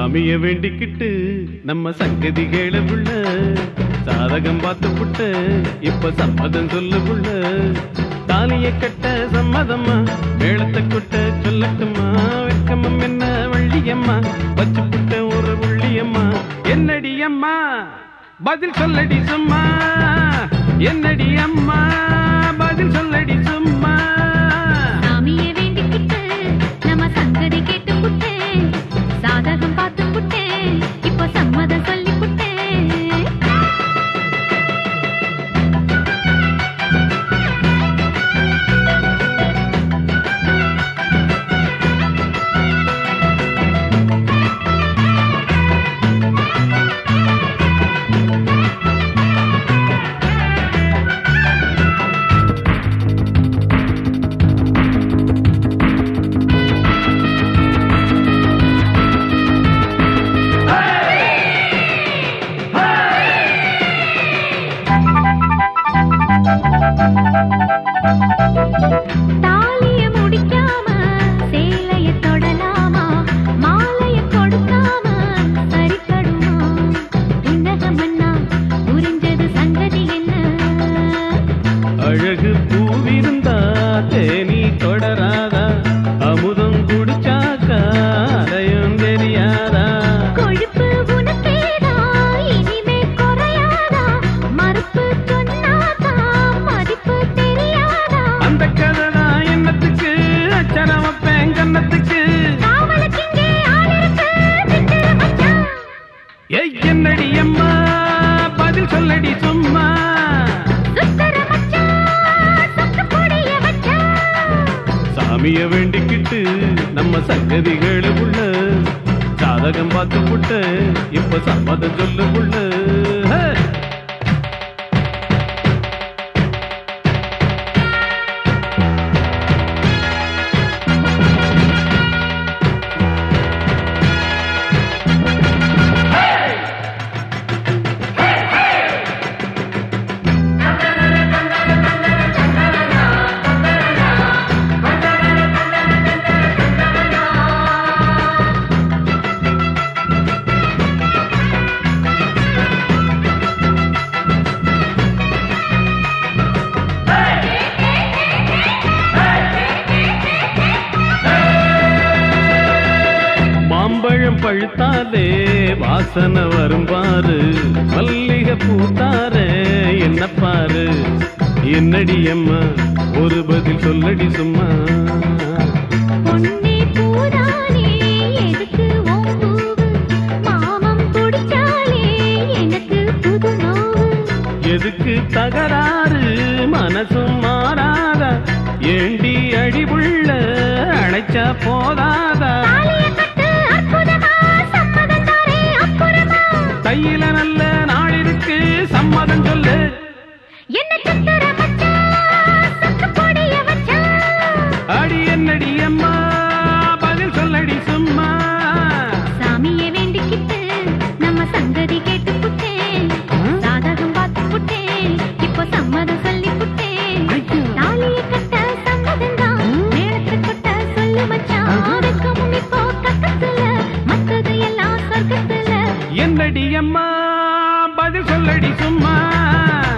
சாமிய வேண்டிக்கிட்டு நம்ம சங்கதி கேள புள்ள சாதகம் பார்த்து புட்ட இப்ப சம்மதம் சொல்லு புள்ள தாலிய கட்ட சம்மதம்மா மேளத்தை கொட்ட சொல்லட்டுமா வெக்கமம் என்ன வள்ளியம்மா வச்சு புட்ட ஒரு உள்ளியம்மா என்னடி அம்மா பதில் சொல்லடி சும்மா என்னடி அம்மா பதில் சொல்லடி சும்மா சாமியை வேண்டிக்கிட்டு நம்ம சங்கதி கேட்டு புட்டேன் சாதகம் பார்த்து புட்டேன் இப்போ சம்மதம் சொல்லி புட்டேன் தாலிய முடிக்காம சேலைய தொடலாமா மாலைய கொடுக்காம சரிப்படுமா உன்னகமன்னா புரிஞ்சது சங்கதி என்ன அழகு பூவிருந்தா தேனி தொடராதா அமுதம் குடிச்சாக்கா அலையும் தெரியாதா கொழுப்பு உனக்கேதா இனிமே குறையாதா மறுப்பு சொன்னாதா மதிப்பு தெரியாதா அந்த கதடா எண்ணத்துக்கு அச்சரம் வைப்பேன் கன்னத்துக்கு காவலுக்கிங்கே ஆள் இருக்கு விட்டுற மச்சான் ஏய் என்னடி அம்மா பதில் சொல்லடி சும்மா சுத்தர மச்சான் சொக்கு பொடிய மச்சான் சாமிய வேண்டிக்கிட்டு நம்ம சங்கதிகள் உள்ள ஜாதகம் பார்த்து புட்ட இப்ப சம்மதம் சொல்லு புள்ள ஹே! மாம்பழம் பழுத்தாலே வாசனை வரும் பாரு மல்லிகை பூத்தாரே என்ன பாரு என்னடி அம்மா ஒரு பதில் சொல்லடி சும்மா பொன்னே பூதானே எதுக்கு உன் பூவு மாமம் குடிச்சாலே எனக்கு புது நோவு எதுக்கு தகராறு மனசும் மாறாதா ஏண்டி அடிவுள்ள அழைச்சா போதாதா தாலிய கட்டு அற்புதமா சம்மதம் தாரே அப்புறமா கையில நல்ல நாள் இருக்கு சம்மதம் சொல்லு என்ன சுத்தர மச்சான் சொக்கு பொடிய மச்சான் அடி என்னடி அம்மா பதில் சொல்லடி சும்மா சாமியை வேண்டிக்கிட்டு நம்ம சங்கதி கேட்டு புட்டேன் சாதகம் பார்த்து புட்டேன் இப்போ சம்மதம் சொல்லி புட்டேன் தாலியை கட்ட சம்மதம் தான் மேளத்தை கொட்ட சொல்லு மச்சான் வெக்கமும் இப்போ கக்கத்துல மத்தது எல்லாம் சொர்க்கத்துல என்னடி அம்மா பதில் சொல்லடி சும்மா